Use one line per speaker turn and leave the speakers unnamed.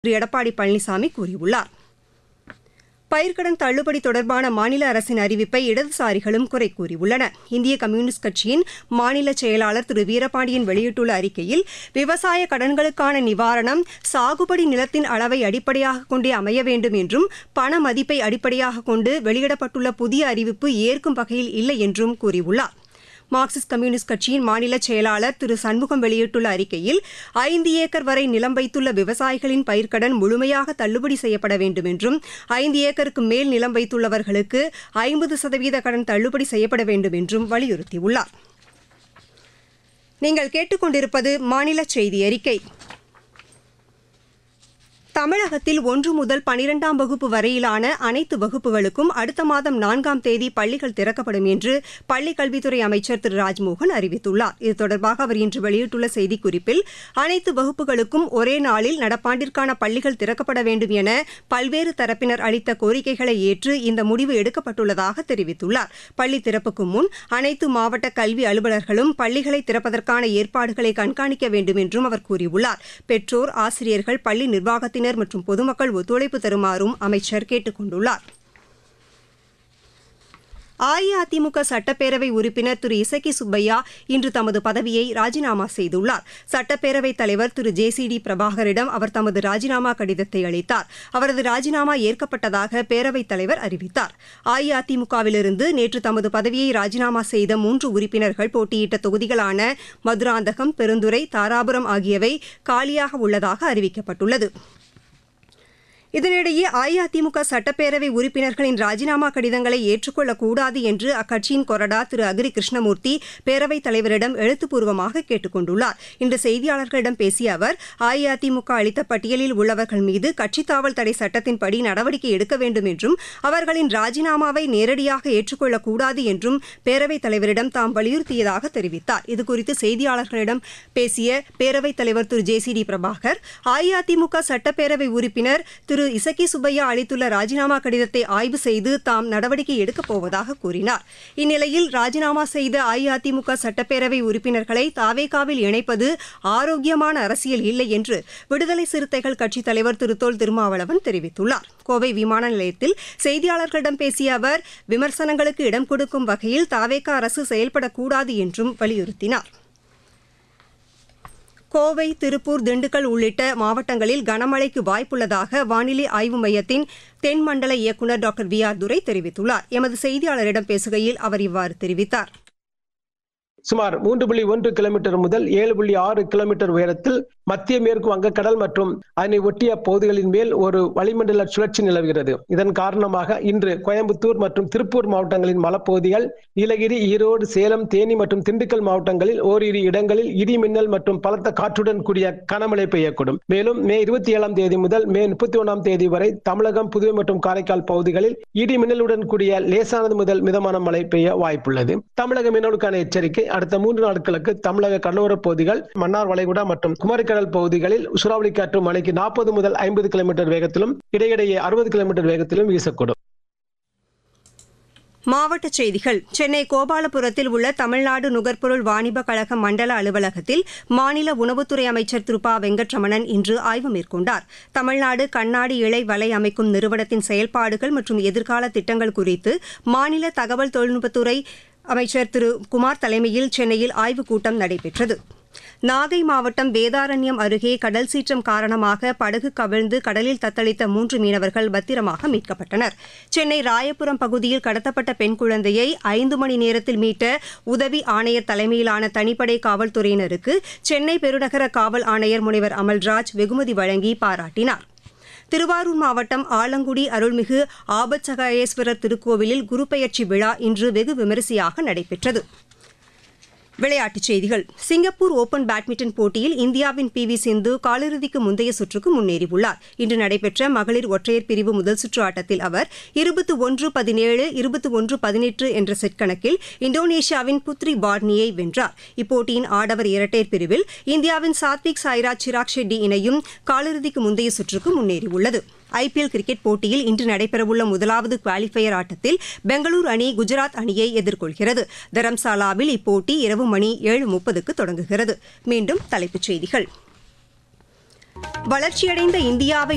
திரு எடப்பாடி பழனிசாமி கூறியுள்ளார் பயிர்க்கடன் தள்ளுபடி தொடர்பான மாநில அரசின் அறிவிப்பை இடதுசாரிகளும் குறை கூறியுள்ளன இந்திய கம்யூனிஸ்ட் கட்சியின் மாநில செயலாளர் திரு வீரபாண்டியன் வெளியிட்டுள்ள அறிக்கையில் விவசாய கடன்களுக்கான நிவாரணம் சாகுபடி நிலத்தின் அளவை அடிப்படையாக கொண்டே அமைய வேண்டும் என்றும் பண மதிப்பை அடிப்படையாக கொண்டு வெளியிடப்பட்டுள்ள புதிய அறிவிப்பு ஏற்கும் வகையில் இல்லை என்றும் கூறியுள்ளார் மார்க்சிஸ்ட் கம்யூனிஸ்ட் கட்சியின் மாநில செயலாளர் திரு சண்முகம் வெளியிட்டுள்ள அறிக்கையில் ஐந்து ஏக்கர் வரை நிலம் வைத்துள்ள விவசாயிகளின் பயிர்க்கடன் முழுமையாக தள்ளுபடி செய்யப்பட வேண்டும் என்றும் ஐந்து ஏக்கருக்கு மேல் நிலம் வைத்துள்ளவர்களுக்கு ஐம்பது சதவீத கடன் தள்ளுபடி செய்யப்பட வேண்டும் என்றும் வலியுறுத்தியுள்ளார் நீங்கள் கேட்டுக்கொண்டிருப்பது மாநில செய்தி அறிக்கை தமிழகத்தில் ஒன்று முதல் பனிரெண்டாம் வகுப்பு வரையிலான அனைத்து வகுப்புகளுக்கும் அடுத்த மாதம் நான்காம் தேதி பள்ளிகள் திறக்கப்படும் என்று பள்ளிக் கல்வித்துறை அமைச்சர் திரு ராஜ்மோகன் அறிவித்துள்ளார் இது தொடர்பாக அவர் இன்று வெளியிட்டுள்ள செய்திக்குறிப்பில் அனைத்து வகுப்புகளுக்கும் ஒரே நாளில் நடப்பாண்டிற்கான பள்ளிகள் திறக்கப்பட வேண்டும் என பல்வேறு தரப்பினர் அளித்த கோரிக்கைகளை ஏற்று இந்த முடிவு எடுக்கப்பட்டுள்ளதாக தெரிவித்துள்ளார் பள்ளி திறப்புக்கு முன் அனைத்து மாவட்ட கல்வி அலுவலர்களும் பள்ளிகளை திறப்பதற்கான ஏற்பாடுகளை கண்காணிக்க வேண்டும் என்றும் அவர் கூறியுள்ளார் பெற்றோர் ஆசிரியர்கள் பள்ளி நிர்வாகத்தினர் மற்றும் பொதுமக்கள் ஒத்துழைப்பு தருமாறும் அமைச்சர் கேட்டுக் கொண்டுள்ளார் அஇஅதிமுக சட்டப்பேரவை உறுப்பினர் திரு இசக்கி சுப்பையா இன்று தமது பதவியை ராஜினாமா செய்துள்ளார் சட்டப்பேரவைத் தலைவர் திரு ஜே சி டி பிரபாகரிடம் அவர் தமது ராஜினாமா கடிதத்தை அளித்தார் அவரது ராஜினாமா ஏற்கப்பட்டதாக பேரவைத் தலைவர் அறிவித்தார் அஇஅதிமுகவிலிருந்து நேற்று தமது பதவியை ராஜினாமா செய்த மூன்று உறுப்பினர்கள் போட்டியிட்ட தொகுதிகளான மதுராந்தகம் பெருந்துறை தாராபுரம் ஆகியவை காலியாக உள்ளதாக அறிவிக்கப்பட்டுள்ளது இதனிடையே அஇஅதிமுக சட்டப்பேரவை உறுப்பினர்களின் ராஜினாமா கடிதங்களை ஏற்றுக்கொள்ளக்கூடாது என்று அக்கட்சியின் கொறடா திரு அக்ரி கிருஷ்ணமூர்த்தி பேரவைத் தலைவரிடம் எழுத்துப்பூர்வமாக கேட்டுக் கொண்டுள்ளார் இன்று செய்தியாளர்களிடம் பேசிய அவர் அஇஅதிமுக அளித்த பட்டியலில் உள்ளவர்கள் மீது கட்சித் தாவல் தடை சட்டத்தின்படி நடவடிக்கை எடுக்க வேண்டும் என்றும் அவர்களின் ராஜினாமாவை நேரடியாக ஏற்றுக்கொள்ளக்கூடாது என்றும் பேரவைத் தலைவரிடம் தாம் வலியுறுத்தியதாக தெரிவித்தார் இதுகுறித்து செய்தியாளர்களிடம் பேசிய பேரவைத் தலைவர் திரு ஜே சி டி பிரபாகர் அஇஅதிமுக சட்டப்பேரவை உறுப்பினர் திரு திரு இசக்கி சுப்பையா அளித்துள்ள ராஜினாமா கடிதத்தை ஆய்வு செய்து தாம் நடவடிக்கை எடுக்கப் போவதாக கூறினார் இந்நிலையில் ராஜினாமா செய்த அஇஅதிமுக சட்டப்பேரவை உறுப்பினர்களை தாவேகாவில் இணைப்பது ஆரோக்கியமான அரசியல் இல்லை என்று விடுதலை சிறுத்தைகள் கட்சித் தலைவர் திரு தொல் திருமாவளவன் தெரிவித்துள்ளார் கோவை விமான நிலையத்தில் செய்தியாளர்களிடம் பேசிய அவர் விமர்சனங்களுக்கு இடம் கொடுக்கும் வகையில் தாவேகா அரசு செயல்படக்கூடாது என்றும் வலியுறுத்தினார் கோவை திருப்பூர் திண்டுக்கல் உள்ளிட்ட மாவட்டங்களில் கனமழைக்கு வாய்ப்புள்ளதாக வானிலை ஆய்வு மையத்தின் தென் மண்டல இயக்குநர் டாக்டர் வி ஆர் துரை தெரிவித்துள்ளார் எமது செய்தியாளரிடம் பேசுகையில் அவர் இவ்வாறு தெரிவித்தார்
சுமார் மூன்று புள்ளி ஒன்று கிலோமீட்டர் முதல் ஏழு புள்ளி ஆறு கிலோமீட்டர் உயரத்தில் மத்திய மேற்கு வங்கக்கடல் மற்றும் அதனை ஒட்டிய பகுதிகளின் மேல் ஒரு வளிமண்டல சுழற்சி நிலவுகிறது இதன் காரணமாக இன்று கோயம்புத்தூர் மற்றும் திருப்பூர் மாவட்டங்களின் மலப்பகுதிகள் நீலகிரி ஈரோடு சேலம் தேனி மற்றும் திண்டுக்கல் மாவட்டங்களில் ஓரிரு இடங்களில் இடி மின்னல் மற்றும் பலத்த காற்றுடன் கூடிய கனமழை பெய்யக்கூடும் மேலும் மே இருபத்தி ஏழாம் தேதி முதல் மே முப்பத்தி ஒன்றாம் தேதி வரை தமிழகம் புதுவை மற்றும் காரைக்கால் பகுதிகளில் இடி மின்னலுடன் கூடிய லேசானது முதல் மிதமான மழை பெய்ய வாய்ப்புள்ளது தமிழக மீனவர்களுக்கான எச்சரிக்கை அடுத்த மூன்று நாட்களுக்கு தமிழக கடலோரப் பகுதிகள் மன்னார் வளைகுடா மற்றும் குமரிக்கடல் பகுதிகளில் சூறாவளி காற்று மணிக்கு நாற்பது முதல் ஐம்பது கிலோமீட்டர் வேகத்திலும் இடையிடையே அறுபது கிலோமீட்டர் வேகத்திலும் வீசக்கூடும்
மாவட்டச் செய்திகள் சென்னை கோபாலபுரத்தில் உள்ள தமிழ்நாடு நுகர்பொருள் வாணிப கழக மண்டல அலுவலகத்தில் மாநில உணவுத்துறை அமைச்சர் திரு ப வெங்கட்ரமணன் இன்று ஆய்வு மேற்கொண்டார் தமிழ்நாடு கண்ணாடி இழை வலை அமைக்கும் நிறுவனத்தின் செயல்பாடுகள் மற்றும் எதிர்கால திட்டங்கள் குறித்து மாநில தகவல் தொழில்நுட்பத்துறை அமைச்சர் திரு குமார் தலைமையில் சென்னையில் ஆய்வுக் கூட்டம் நடைபெற்றது நாகை மாவட்டம் வேதாரண்யம் அருகே கடல் சீற்றம் காரணமாக படகு கவிழ்ந்து கடலில் தத்தளித்த மூன்று மீனவர்கள் பத்திரமாக மீட்கப்பட்டனர் சென்னை ராயபுரம் பகுதியில் கடத்தப்பட்ட பெண் குழந்தையை ஐந்து மணி நேரத்தில் மீட்ட உதவி ஆணையர் தலைமையிலான தனிப்படை காவல்துறையினருக்கு சென்னை பெருநகர காவல் ஆணையர் முனைவர் அமல்ராஜ் வெகுமதி வழங்கி பாராட்டினார் திருவாரூர் மாவட்டம் ஆலங்குடி அருள்மிகு ஆபத்சகாயேஸ்வரர் திருக்கோவிலில் குருபெயர்ச்சி விழா இன்று வெகு விமரிசையாக நடைபெற்றது விளையாட்டுச் செய்திகள் சிங்கப்பூர் ஓபன் பேட்மிண்டன் போட்டியில் இந்தியாவின் பி வி சிந்து காலிறுதிக்கு முந்தைய சுற்றுக்கு முன்னேறியுள்ளார் இன்று நடைபெற்ற மகளிர் ஒற்றையர் பிரிவு முதல் சுற்று ஆட்டத்தில் அவர் இருபத்தி ஒன்று பதினேழு இருபத்தி ஒன்று பதினெட்டு என்ற செட் கணக்கில் இந்தோனேஷியாவின் புத்ரி பார்னியை வென்றார் இப்போட்டியின் ஆடவர் இரட்டையர் பிரிவில் இந்தியாவின் சாத்விக் சாய்ராஜ் சிராக் ஷெட்டி இணையும் காலிறுதிக்கு முந்தைய சுற்றுக்கு முன்னேறியுள்ளது ஐபிஎல் கிரிக்கெட் போட்டியில் இன்று நடைபெறவுள்ள முதலாவது குவாலிஃபயர் ஆட்டத்தில் பெங்களூரு அணி குஜராத் அணியை எதிர்கொள்கிறது தரம்சாலாவில் இப்போட்டி இரவு மணி ஏழு முப்பதுக்கு தொடங்குகிறது மீண்டும் தலைப்புச் செய்திகள் வளர்ச்சியடைந்த இந்தியாவை